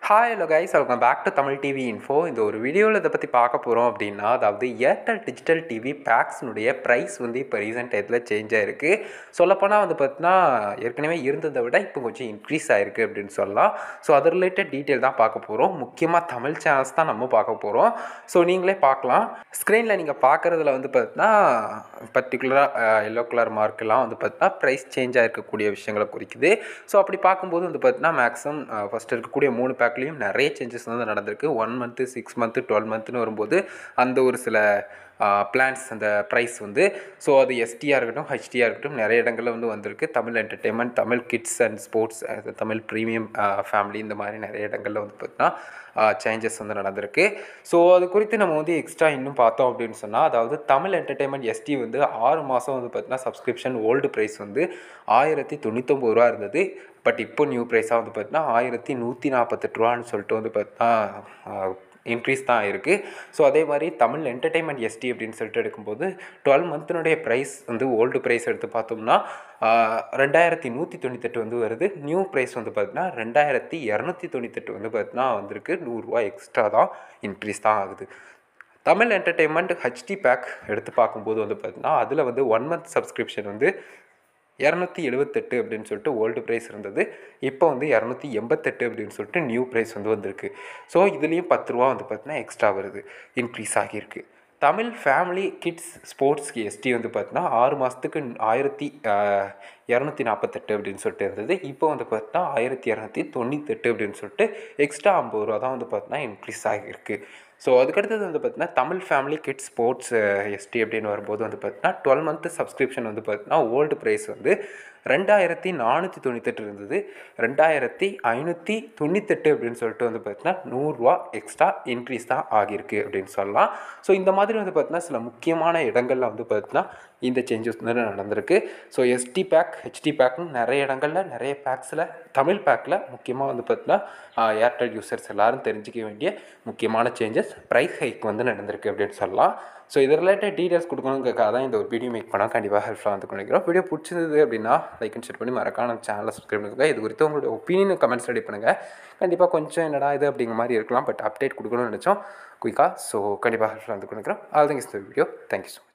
hi hello guys welcome back to Tamil TV info இந்த ஒரு வீடியோவில் இதை பற்றி பார்க்க போகிறோம் அப்படின்னா அதாவது ஏர்டெல் டிஜிட்டல் டிவி பேக்ஸ்னுடைய ப்ரைஸ் வந்து இப்போ ரீசெண்ட் டயத்தில் சேஞ்ச் ஆகிருக்கு சொல்லப்போனால் வந்து பார்த்தீங்கன்னா ஏற்கனவே இருந்ததை விட இப்போ கொஞ்சம் இன்க்ரீஸ் ஆகிருக்கு அப்படின்னு சொல்லலாம் ஸோ அது ரிலேட்டட் டீட்டெயில் தான் பார்க்க போகிறோம் முக்கியமாக தமிழ் சேனல்ஸ் தான் நம்ம பார்க்க போகிறோம் ஸோ நீங்களே பார்க்கலாம் ஸ்க்ரீனில் நீங்கள் பார்க்குறதுல வந்து பார்த்தீங்கன்னா பர்டிகுலராக எல்லோ கலர் மார்க்கெல்லாம் வந்து பார்த்தீங்கன்னா ப்ரைஸ் சேஞ்ச் ஆகிருக்கக்கூடிய விஷயங்களை குறிக்குது ஸோ அப்படி பார்க்கும்போது வந்து பார்த்தீங்கன்னா மேக்ஸிமம் ஃபஸ்ட் இருக்கக்கூடிய மூணு பேக்லேயும் நிறைய சேஞ்சஸ் வந்து நடந்திருக்கு one month six month twelve மந்த்துன்னு வரும்போது அந்த ஒரு சில பிளான்ஸ் அந்த ப்ரைஸ் வந்து ஸோ அது எஸ்டியாக இருக்கட்டும் ஹெச்டியாக இருக்கட்டும் நிறைய இடங்களில் வந்து வந்திருக்கு Tamil entertainment Tamil kids and sports Tamil premium family இந்த மாதிரி நிறைய இடங்களில் வந்து பார்த்தீங்கன்னா சேஞ்சஸ் வந்து நடந்திருக்கு ஸோ அது குறித்து நம்ம வந்து எக்ஸ்ட்ரா இன்னும் பார்த்தோம் அப்படின்னு சொன்னால் அதாவது தமிழ் என்டர்டெயின்மெண்ட் எஸ்டி வந்து ஆறு மாதம் வந்து பார்த்தீங்கன்னா சப்ஸ்கிரிப்ஷன் ஓல்டு ப்ரைஸ் வந்து ஆயிரத்தி தொண்ணூத்தொம்பது ரூபா இருந்தது பட் இப்போ நியூ ப்ரைஸாக வந்து பார்த்தீங்கன்னா ஆயிரத்தி நூற்றி நாற்பத்தெட்டு ரூபான்னு சொல்லிட்டு வந்து பார்த்தீங்கன்னா இன்க்ரீஸ் தான் இருக்குது ஸோ அதே மாதிரி தமிழ் என்டர்டெயின்மெண்ட் எஸ்டி அப்படின்னு சொல்லிட்டு எடுக்கும்போது டுவெல் மந்த்தினுடைய ப்ரைஸ் வந்து ஓல்டு ப்ரைஸ் எடுத்து பார்த்தோம்னா ரெண்டாயிரத்தி நூற்றி தொண்ணூத்தெட்டு வந்து வருது நியூ ப்ரைஸ் வந்து பார்த்தீங்கன்னா ரெண்டாயிரத்தி இரநூத்தி தொண்ணூத்தெட்டு வந்து பார்த்தீங்கன்னா வந்திருக்கு நூறுரூவா எக்ஸ்ட்ரா தான் இன்க்ரீஸ் தான் ஆகுது தமிழ் என்டர்டெயின்மெண்ட் ஹெச்டி பேக் எடுத்து பார்க்கும்போது வந்து பார்த்தீங்கன்னா அதில் வந்து ஒன் மந்த் சப்ஸ்கிரிப்ஷன் வந்து இரநூத்தி எழுபத்தெட்டு அப்படின்னு சொல்லிட்டு ஓல்டு ப்ரைஸ் இருந்தது இப்போ வந்து இரநூத்தி எண்பத்தெட்டு அப்படின்னு சொல்லிட்டு நியூ ப்ரைஸ் வந்து வந்திருக்கு ஸோ இதுலேயும் பத்து ரூபா வந்து பார்த்தீங்கன்னா எக்ஸ்ட்ரா வருது இன்க்ரீஸ் ஆகியிருக்கு Tamil family kids sports SD வந்து பார்த்தீங்கன்னா ஆறு மாதத்துக்கு ஆயிரத்தி இரநூத்தி நாற்பத்தெட்டு அப்படின்னு சொல்லிட்டு இருந்தது இப்போ வந்து பார்த்தீங்கன்னா ஆயிரத்தி இரநூத்தி தொண்ணூத்தெட்டு அப்படின்னு சொல்லிட்டு எக்ஸ்ட்ரா ஐம்பது ரூபா தான் வந்து பார்த்தீங்கன்னா இன்க்ரீஸ் ஆகியிருக்கு ஸோ அதுக்கடுத்தது வந்து பார்த்தீங்கன்னா Tamil family kids sports SD அப்படின்னு வரும்போது வந்து பார்த்தீங்கன்னா டுவெல் மந்த்து சப்ஸ்கிரிப்ஷன் வந்து பார்த்தீங்கன்னா ஓல்டு ப்ரைஸ் வந்து ரெண்டாயிரத்தி நானூற்றி தொண்ணூத்தெட்டு இருந்தது ரெண்டாயிரத்தி ஐநூற்றி தொண்ணூத்தெட்டு அப்படின்னு சொல்லிட்டு வந்து பார்த்தீங்கன்னா நூறுரூவா எக்ஸ்ட்ரா இன்க்ரீஸ் தான் ஆகியிருக்கு அப்படின்னு சொல்லலாம் ஸோ இந்த மாதிரி வந்து பார்த்தீங்கன்னா சில முக்கியமான இடங்களில் வந்து பார்த்தீங்கன்னா இந்த சேஞ்சஸ் வந்து நடந்திருக்கு ஸோ எஸ்டி பேக் ஹெச்டி பேக்னு நிறைய இடங்களில் நிறைய பேக்ஸில் தமிழ் பேக்கில் முக்கியமாக வந்து பார்த்தீங்கன்னா ஏர்டெல் யூசர்ஸ் எல்லோரும் தெரிஞ்சிக்க வேண்டிய முக்கியமான சேஞ்சஸ் ப்ரைஸ் ஹைக் வந்து நடந்திருக்கு அப்படின்னு சொல்லலாம் ஸோ இது ரிலேட்டட் டீட்டெயில்ஸ் கொடுக்கணுங்கிறக்காக தான் இந்த ஒரு வீடியோ மேக் பண்ணால் கண்டிப்பாக ஹெல்ப்ஃபுல்லாக வந்து நினைக்கிறோம் வீடியோ பிடிச்சிருந்தது அப்படின்னா லைக் அண்ட் ஷேர் பண்ணி மறக்காம நம்ம சேனலை சப்ஸ்கிரைப் பண்ணுங்கள் இது குறித்து உங்களோட ஒப்பீனியன் கமெண்ட்ஸ் ரெடி பண்ணுங்கள் கண்டிப்பாக கொஞ்சம் என்னடா இது அப்படிங்கிற மாதிரி இருக்கலாம் பட் அப்டேட் கொடுக்கணும்னு நினச்சோம் குயிக்காக ஸோ கண்டிப்பாக ஹெல்ப்ஃபுல்லாக வந்து நினைக்கிறோம் ஆல் திங்ஸ் இந்த வீடியோ தேங்க்யூ ஸோ